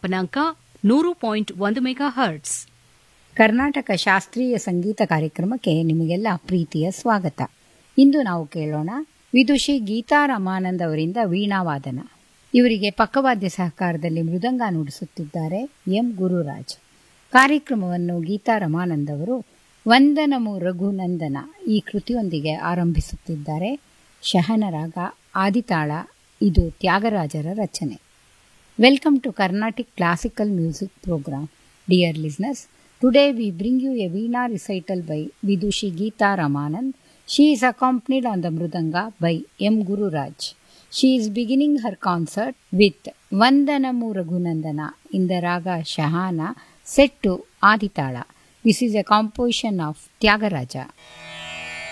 ಕಂಪನಾಂಕ ನೂರು ಪಾಯಿಂಟ್ ಒಂದು ಮೆಗಾ ಹರ್ಟ್ಸ್ ಕರ್ನಾಟಕ ಶಾಸ್ತ್ರೀಯ ಸಂಗೀತ ಕಾರ್ಯಕ್ರಮಕ್ಕೆ ನಿಮಗೆಲ್ಲ ಪ್ರೀತಿಯ ಸ್ವಾಗತ ಇಂದು ನಾವು ಕೇಳೋಣ ವಿದುಷಿ ಗೀತಾ ರಮಾನಂದ್ ಅವರಿಂದ ವೀಣಾವಾದನ ಇವರಿಗೆ ಪಕ್ಕವಾದ್ಯ ಸಹಕಾರದಲ್ಲಿ ಮೃದಂಗ ನುಡಿಸುತ್ತಿದ್ದಾರೆ ಎಂ ಗುರುರಾಜ್ ಕಾರ್ಯಕ್ರಮವನ್ನು ಗೀತಾ ರಮಾನಂದ್ ಅವರು ವಂದನಮು ರಘುನಂದನ ಈ ಕೃತಿಯೊಂದಿಗೆ ಆರಂಭಿಸುತ್ತಿದ್ದಾರೆ ಶಹನರಾಗ ಆದಿತಾಳ ಇದು ತ್ಯಾಗರಾಜರ ರಚನೆ welcome to Carnatic classical music programme dear listeners Today we bring you a Veena recital by Vidushi Geeta Ramanand. She is accompanied on the Mrudanga by M. Guru Raj. She is beginning her concert with Vandanamu Raghunandana in the raga Shahana set to Aditala. This is a composition of Tyagaraja.